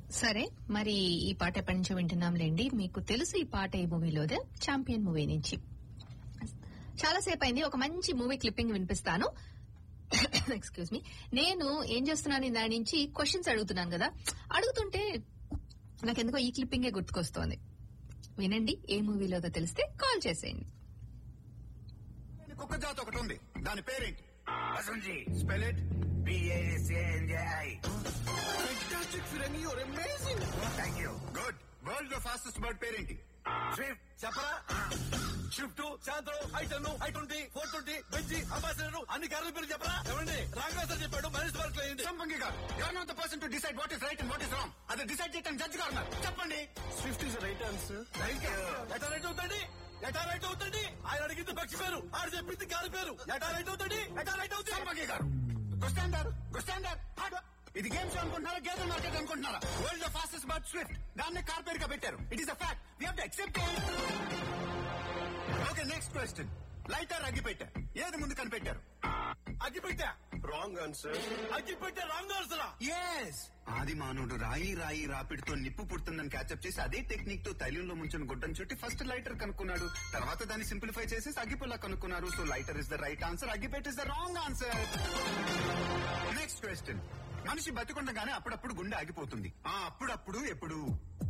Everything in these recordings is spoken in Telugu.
సరే మరి ఈ పాట ఎప్పటి నుంచో వింటున్నాంలేండి మీకు తెలుసు ఈ పాట ఈ మూవీలోదే ఛాంపియన్ మూవీ నుంచి చాలా సేపు అయింది ఒక మంచి మూవీ క్లిప్పింగ్ వినిపిస్తాను ఎక్స్క్యూజ్ మీ నేను ఏం చేస్తున్నాను దాని నుంచి క్వశ్చన్స్ అడుగుతున్నాను కదా అడుగుతుంటే నాకెందుకో ఈ క్లిప్పింగే గుర్తుకొస్తోంది వినండి ఏ మూవీలోదో తెలిస్తే కాల్ చేసేయండి కుక్క జాతి ఒకటి ఉంది దాని పేరేంటి వసంజీ spell it BASANJI fantastic ఫిరంగి your amazing thank you good world లో ఫాస్టెస్ట్ బర్డ్ పేరేంటి స్విఫ్ట్ చెప్పరా షిఫ్ట్ శాంతం I ten I twenty four twenty బెంజి ambassador అన్ని కార్ల పేరు చెప్పరా ఎవరండి రాఘవేశ్వర్ చెప్పాడు మనిషి వర్క్ అయింది Sampangi garu you're not the person to decide what is right and what is wrong అది డిసైడ్ చేయడం జడ్జి గారు ఉన్నారు. చెప్పండి స్విఫ్ట్ ఇస్ రైట్ ఆన్సర్ ఎటా రైట్ అవుతుంది ఎటా రైట్ అవుతుంది ఆయన అడిగింది పక్షి పేరు ఆడు చెప్పింది కారు పేరు ఎటా రైట్ అవుతుంది ఎటా రైట్ అవుతుంది సంపంగి గారు గుస్తాండారు గుస్తాండారు ఇది గేమ్స్ అనుకుంటున్నారా గేదె మార్కెట్ అనుకుంటున్నారా వరల్డ్ లో ఫాస్టెస్ట్ బర్డ్ స్విఫ్ట్ దాన్ని కార్ పేరుగా పెట్టారు it is a fact we have to accept okay next question lighter అగ్గిపెట్టా ఏది ముందు కనిపెట్టారు అగ్గిపెట్టా రాంగ్ ఆన్సర్ అగ్గిపెట్టా రాంగ్ ఆన్సర్ ఎస్ ఆది మానవుడు రాయి రాయి రాపిడితో నిప్పు పుడుతుందని క్యాచప్ చేసి అదే టెక్నిక్ తో తైలంలో ముంచిన గుడ్డను చుట్టి ఫస్ట్ లైటర్ కనుక్కున్నాడు తర్వాత దాన్ని సింప్లిఫై చేసి అగ్గిపుల్ల కనుక్కున్నారు so lighter is the right answer అగ్గిపెట్ is the wrong answer next question మనిషి బతికుండగానే అప్పుడప్పుడు గుండె ఆగిపోతుంది ఆ అప్పుడప్పుడు ఎప్పుడు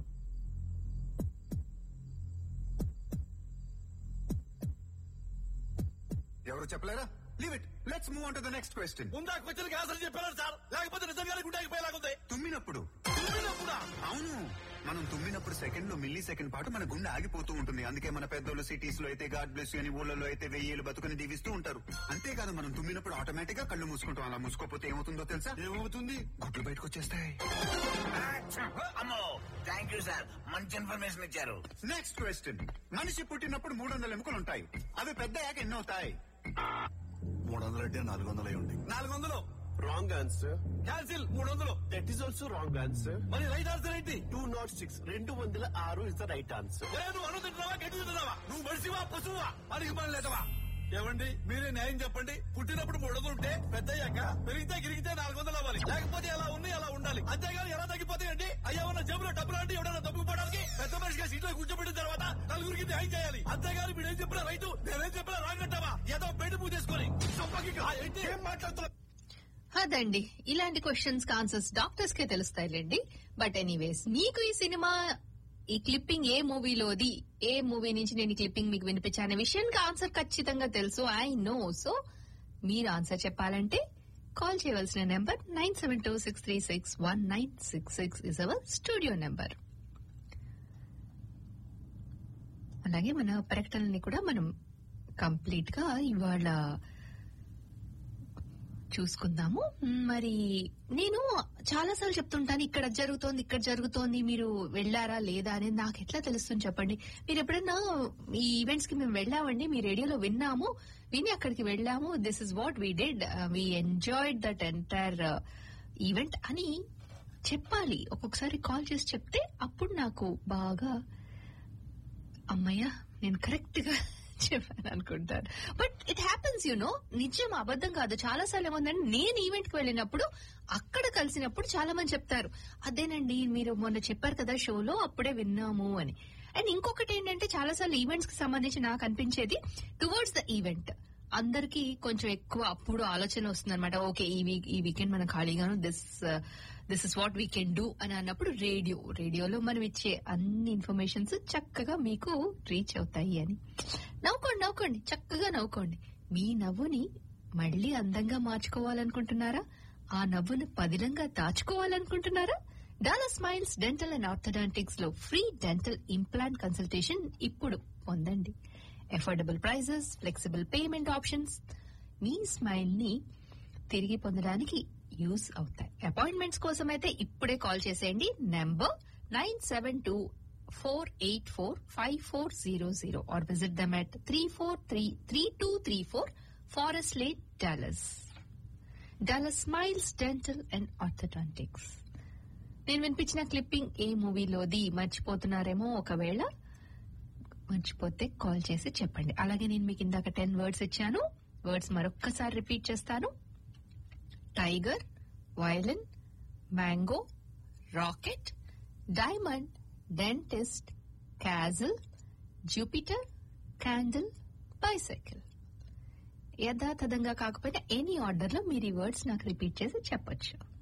ఎవరు చెప్పలేరా leave it let's move on to the next question ముందా క్వశ్చన్ ఆన్సర్ చెప్పారు సార్ లేకపోతే నిజంగానే గుండె ఆగిపోయేలాగుంది తుమ్మినప్పుడు తుమ్మినప్పుడా? అవును మనం తుమ్మినప్పుడు సెకండ్ లో మిల్లీ సెకండ్ పాటు మన గుండె ఆగిపోతూ ఉంటుంది అందుకే మన పెద్దోళ్ళు సిటీస్ లో అయితే గాడ్ బ్లెస్ అని ఊళ్ళలో అయితే వెయ్యేళ్ళు బతుకుని దీవిస్తూ ఉంటారు అంతేకాదు మనం తుమ్మినప్పుడు ఆటోమేటిక్ గా కళ్ళు మూసుకుంటాం అలా మూసుకోపోతే ఏమవుతుందో తెలుసా ఏమవుతుంది గుడ్లు బయటకు వచ్చేస్తాయి అమ్మో థ్యాంక్ యూ సార్ మంచి ఇన్ఫర్మేషన్ ఇచ్చారు నెక్స్ట్ క్వశ్చన్ మనిషి పుట్టినప్పుడు మూడు వందల ఎముకలు ఉంటాయి అవి పెద్దయ్యాక ఎన్ని అవుతాయి మూడు వందలు అంటే నాలుగు వందలు అయి ఉంటాయి నాలుగు వందలు రాంగ్ ఆన్సర్ క్యాన్సిల్ మూడు వందలు that is also wrong answer మరి రైట్ ఆన్సర్ ఏంటి టూ నాట్ సిక్స్ రెండు వందల ఆరు ఇస్ ద రైట్ ఆన్సర్ ఏ, నువ్వు అన్నం తింటున్నావా గడ్డి తింటున్నావా నువ్వు మనిషివా పశువా పనికి పని లేదవా ఏమండి మీరే న్యాయం చెప్పండి పుట్టినప్పుడు మూడు వందలు ఉంటే పెద్దయ్యాక పెరిగితే గిరిగితే నాలుగు వందలు అవ్వాలి లేకపోతే ఎలా ఉంది అలా ఉండాలి అంతేగాని ఎలా తగ్గిపోతాయండి అయ్యా ఉన్న జేబులో డబ్బులు అంటే ఎవడైనా తప్పుకోవడానికి పెద్ద మనిషిగా సీట్లో కూర్చోబెట్టిన తర్వాత నలుగురికి న్యాయం చేయాలి అంతేగాని మీరు ఏం చెప్పినా రైతు నేనేం చెప్పినా రాంగ్ అంటావా ఏదో పెళ్లి పూజ చేసుకొని చంపకి ఆ, ఏంటి ఏం మాట్లాడుతున్నా అదండి ఇలాంటి క్వశ్చన్స్ కి ఆన్సర్స్ డాక్టర్స్ కే తెలుస్తాయిలేండి బట్ ఎనీవేస్ మీకు ఈ సినిమా ఈ క్లిప్పింగ్ ఏ మూవీలోది ఏ మూవీ నుంచి నేను ఈ క్లిప్పింగ్ మీకు వినిపించానే విషయానికి ఆన్సర్ ఖచ్చితంగా తెలుసు ఐ నో సో మీరు ఆన్సర్ చెప్పాలంటే కాల్ చేయవలసిన number nine seven two six three six one nine six six is our studio number అలాగే మన ప్రకటనని కూడా మనం కంప్లీట్ గా ఇవాళ చూసుకుందాము మరి నేను చాలా సార్లు చెప్తుంటాను ఇక్కడ జరుగుతోంది ఇక్కడ జరుగుతోంది మీరు వెళ్ళారా లేదా అనేది నాకు ఎట్లా తెలుస్తుంది చెప్పండి మీరు ఎప్పుడైనా ఈ ఈవెంట్స్ కి మేము వెళ్ళామండి మీ రేడియోలో విన్నాము విని అక్కడికి వెళ్ళాము this is what we did we enjoyed that entire event అని చెప్పాలి ఒక్కొక్కసారి కాల్ చేసి చెప్తే అప్పుడు నాకు బాగా అమ్మయ్య నేను కరెక్ట్ గా చెప్పాను అనుకుంటాను but it happens you know నిజం అబద్ధం కాదు చాలా సార్లు ఏముందంటే నేను ఈవెంట్ కి వెళ్ళినప్పుడు అక్కడ కలిసినప్పుడు చాలా మంది చెప్తారు అదేనండి మీరు మొన్న చెప్పారు కదా షోలో అప్పుడే విన్నాము అని అండ్ ఇంకొకటి ఏంటంటే చాలా సార్లు ఈవెంట్స్ కి సంబంధించి నాకు అనిపించేది టువర్డ్స్ ద ఈవెంట్ అందరికి కొంచెం ఎక్కువ అప్పుడు ఆలోచన వస్తుంది అనమాట ఓకే ఈ వీక్ ఈ వీకెండ్ మనం ఖాళీగాను this this is what we can do అని అన్నప్పుడు రేడియో రేడియోలో మనం ఇచ్చే అన్ని ఇన్ఫర్మేషన్స్ చక్కగా మీకు రీచ్ అవుతాయి అని నవ్వుకోండి నవ్వుకోండి చక్కగా నవ్వుకోండి మీ నవ్వుని మళ్ళీ అందంగా మార్చుకోవాలనుకుంటున్నారా ఆ నవ్వును పదిలంగా దాచుకోవాలనుకుంటున్నారా Dallas Smiles Dental and Orthodontics లో ఫ్రీ డెంటల్ ఇంప్లాంట్ కన్సల్టేషన్ ఇప్పుడు పొందండి affordable prices flexible payment options మీ స్మైల్ ని తిరిగి పొందడానికి యూస్ అవుతాయి అపాయింట్మెంట్స్ కోసం అయితే ఇప్పుడే కాల్ చేసేయండి number nine seven two four eight four five four zero zero or visit them at three four three three two three four Forest Lane Dallas Dallas Smiles Dental and Orthodontics నేను వినిపించిన క్లిప్పింగ్ ఏ మూవీలోది మర్చిపోతున్నారేమో ఒకవేళ మర్చిపోతే కాల్ చేసి చెప్పండి అలాగే నేను మీకు ఇందాక టెన్ వర్డ్స్ ఇచ్చాను వర్డ్స్ మరొక్కసారి రిపీట్ చేస్తాను tiger violin mango rocket diamond dentist castle Jupiter candle bicycle యథాతథంగా కాకపోయినా ఎనీ ఆర్డర్ లో మీరు ఈ వర్డ్స్ నాకు రిపీట్ చేసి చెప్పొచ్చు